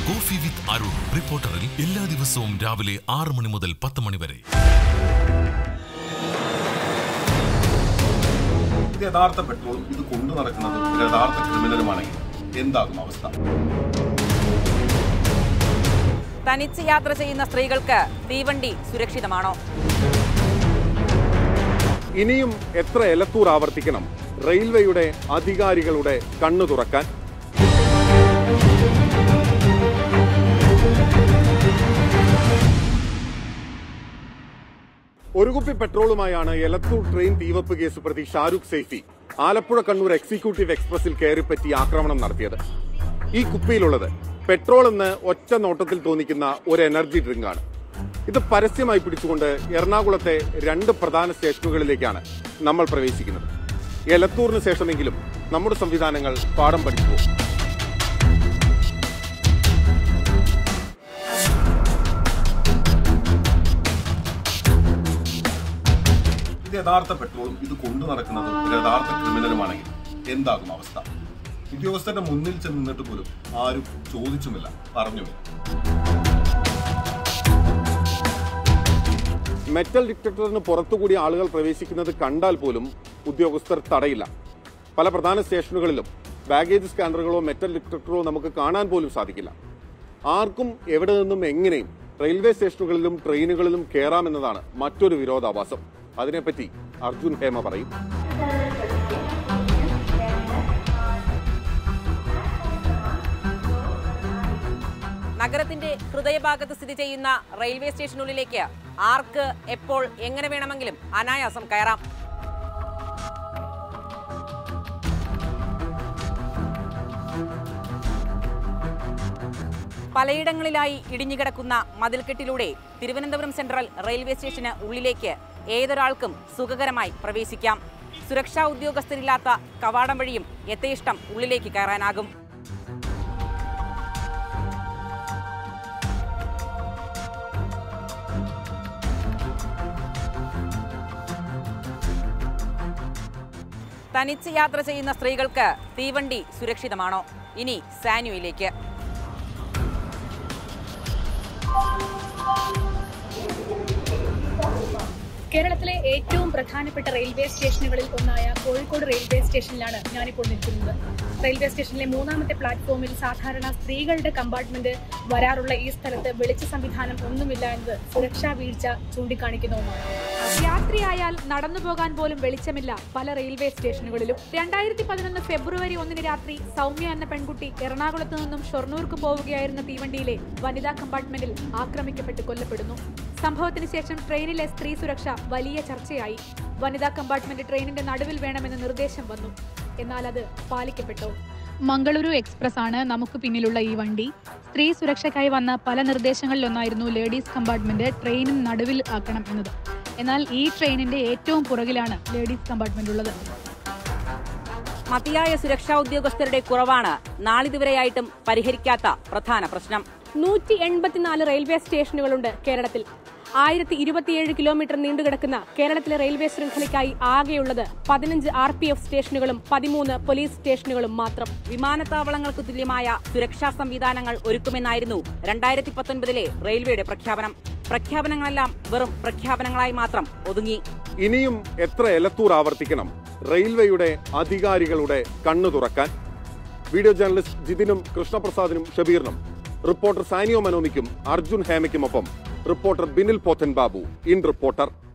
coffee with Arun റിപ്പോർട്ടറിൽ എല്ലാ ദിവസവും രാവിലെ ആറ് മണി മുതൽ പത്ത് മണി വരെ ഇത് യഥാർത്ഥ പെട്രോളും ഇത് കൊണ്ടു നടക്കുന്നത് ഒരു യഥാർത്ഥ ക്രിമിനലുമാണെങ്കിൽ എന്താകും അവസ്ഥ തനിച്ച് യാത്ര ചെയ്യുന്ന സ്ത്രീകൾക്ക് തീവണ്ടി സുരക്ഷിതമാണോ ഇനിയും എത്ര എലത്തൂർ ആവർത്തിക്കണം റെയിൽവേയുടെ അധികാരികളുടെ കണ്ണു തുറക്കാൻ ഒരു കുപ്പി പെട്രോളുമായാണ് എലത്തൂർ ട്രെയിൻ തീവപ്പ് കേസ് പ്രതി ഷാരൂഖ് സൈഫി ആലപ്പുഴ കണ്ണൂർ എക്സിക്യൂട്ടീവ് എക്സ്പ്രസിൽ കയറിപ്പറ്റി ആക്രമണം നടത്തിയത് ഈ കുപ്പിയിലുള്ളത് പെട്രോൾ എന്ന് ഒറ്റ നോട്ടത്തിൽ തോന്നിക്കുന്ന ഒരു എനർജി ഡ്രിങ്ക് ആണ് ഇത് പരസ്യമായി പിടിച്ചുകൊണ്ട് എറണാകുളത്തെ രണ്ട് പ്രധാന സ്റ്റേഷനുകളിലേക്കാണ് നമ്മൾ പ്രവേശിക്കുന്നത് എലത്തൂറിന് ശേഷമെങ്കിലും നമ്മുടെ സംവിധാനങ്ങൾ പാഠം പഠിച്ചു പോകും ഇത് യഥാർത്ഥ പെട്രോളും ഇത് കൊണ്ടു നടക്കുന്നത് ഒരു യഥാർത്ഥ ക്രിമിനലുമാണെങ്കിൽ എന്താകും അവസ്ഥ ഉദ്യോഗസ്ഥരുടെ മുന്നിൽ ചെന്ന് നിന്നിട്ട് പോലും ആരും ചോദിച്ചുമില്ല പറഞ്ഞുമില്ല മെറ്റൽ ഡിറ്റക്ടറിന് പുറത്തുകൂടി ആളുകൾ പ്രവേശിക്കുന്നത് കണ്ടാൽ പോലും ഉദ്യോഗസ്ഥർ തടയില്ല പല പ്രധാന സ്റ്റേഷനുകളിലും ബാഗേജ് സ്കാനറുകളോ മെറ്റൽ ഡിറ്റക്ടറോ നമുക്ക് കാണാൻ പോലും സാധിക്കില്ല ആർക്കും എവിടെ നിന്നും എങ്ങനെയും റെയിൽവേ സ്റ്റേഷനുകളിലും ട്രെയിനുകളിലും കയറാമെന്നതാണ് മറ്റൊരു വിരോധാഭാസം അതിനെപ്പറ്റി അർജുൻ ഹേമ പറയും നഗരത്തിന്റെ ഹൃദയഭാഗത്ത് സ്ഥിതി ചെയ്യുന്ന റെയിൽവേ സ്റ്റേഷനുള്ളിലേക്ക് ആർക്ക് എപ്പോൾ എങ്ങനെ വേണമെങ്കിലും അനായാസം കയറാം പലയിടങ്ങളിലായി ഇടിഞ്ഞുകിടക്കുന്ന മതിൽക്കെട്ടിലൂടെ തിരുവനന്തപുരം സെൻട്രൽ റെയിൽവേ സ്റ്റേഷന് ഉള്ളിലേക്ക് ഏതൊരാൾക്കും സുഖകരമായി പ്രവേശിക്കാം സുരക്ഷാ ഉദ്യോഗസ്ഥരില്ലാത്ത കവാടം വഴിയും യഥേഷ്ടം ഉള്ളിലേക്ക് കയറാനാകും തനിച്ച് യാത്ര ചെയ്യുന്ന സ്ത്രീകൾക്ക് തീവണ്ടി സുരക്ഷിതമാണോ ഇനി സാനുവിലേക്ക് കേരളത്തിലെ ഏറ്റവും പ്രധാനപ്പെട്ട റെയിൽവേ സ്റ്റേഷനുകളിൽ ഒന്നായ കോഴിക്കോട് റെയിൽവേ സ്റ്റേഷനിലാണ് ഞാനിപ്പോൾ നിൽക്കുന്നത് റെയിൽവേ സ്റ്റേഷനിലെ മൂന്നാമത്തെ പ്ലാറ്റ്ഫോമിൽ സാധാരണ സ്ത്രീകളുടെ കമ്പാർട്ട്മെന്റ് വരാറുള്ള ഈ സ്ഥലത്ത് വെളിച്ച സംവിധാനം ഒന്നുമില്ല എന്നത് സുരക്ഷാ വീഴ്ച ചൂണ്ടിക്കാണിക്കുന്ന ഒന്നാണ് രാത്രിയായാൽ നടന്നു പോകാൻ പോലും വെളിച്ചമില്ല പല റെയിൽവേ സ്റ്റേഷനുകളിലും രണ്ടായിരത്തി പതിനൊന്ന് ഫെബ്രുവരി ഒന്നിന് രാത്രി സൗമ്യ എന്ന പെൺകുട്ടി എറണാകുളത്ത് നിന്നും ഷൊർണൂർക്ക് പോവുകയായിരുന്ന തീവണ്ടിയിലെ വനിതാ കമ്പാർട്ട്മെന്റിൽ ആക്രമിക്കപ്പെട്ട് കൊല്ലപ്പെടുന്നു സംഭവത്തിന് ശേഷം ട്രെയിനിലെ സ്ത്രീ സുരക്ഷ വലിയ ചർച്ചയായി വനിതാ കമ്പാർട്ട്മെന്റ് ട്രെയിനിന്റെ നടുവിൽ വേണമെന്ന് നിർദ്ദേശം വന്നു എന്നാൽ അത് പാലിക്കപ്പെട്ടോ മംഗളൂരു എക്സ്പ്രസ് ആണ് നമുക്ക് പിന്നിലുള്ള ഈ വണ്ടി സ്ത്രീ സുരക്ഷയ്ക്കായി വന്ന പല നിർദ്ദേശങ്ങളിലൊന്നായിരുന്നു ലേഡീസ് കമ്പാർട്ട്മെന്റ് ട്രെയിനിന് നടുവിൽ ആക്കണം എന്നത് എന്നാൽ ഈ ട്രെയിനിന്റെ ഏറ്റവും പുറകിലാണ് ലേഡീസ് കമ്പാർട്ട്മെന്റ് ഉള്ളത് മതിയായ സുരക്ഷാ ഉദ്യോഗസ്ഥരുടെ കുറവാണ് നാളിതുവരെയായിട്ടും പരിഹരിക്കാത്ത പ്രധാന പ്രശ്നം നൂറ്റി എൺപത്തിനാല് റെയിൽവേ സ്റ്റേഷനുകളുണ്ട് കേരളത്തിൽ ആയിരത്തി ഇരുപത്തിയേഴ് കിലോമീറ്റർ നീണ്ടുകിടക്കുന്ന കേരളത്തിലെ റെയിൽവേ ശൃംഖലയ്ക്കായി ആകെയുള്ളത് പതിനഞ്ച് ആർ പി എഫ് സ്റ്റേഷനുകളും പതിമൂന്ന് പോലീസ് സ്റ്റേഷനുകളും മാത്രം വിമാനത്താവളങ്ങൾക്ക് തുല്യമായ സുരക്ഷാ സംവിധാനങ്ങൾ ഒരുക്കുമെന്നായിരുന്നു രണ്ടായിരത്തി പത്തൊൻപതിലെ റെയിൽവേയുടെ പ്രഖ്യാപനം പ്രഖ്യാപനങ്ങളെല്ലാം വെറും പ്രഖ്യാപനങ്ങളായി മാത്രം ഒതുങ്ങി ഇനിയും എത്ര എലത്തൂർ ആവർത്തിക്കണം റെയിൽവേയുടെ അധികാരികളുടെ കണ്ണു തുറക്കാൻ വീഡിയോ ജേർണലിസ്റ്റ് ജിതിനും കൃഷ്ണപ്രസാദിനും ഷബീറിനും റിപ്പോർട്ടർ സാനിയോ മനോമിക്കും അർജുൻ ഹേമയ്ക്കുമൊപ്പം reporter Binil Pothan Babu in reporter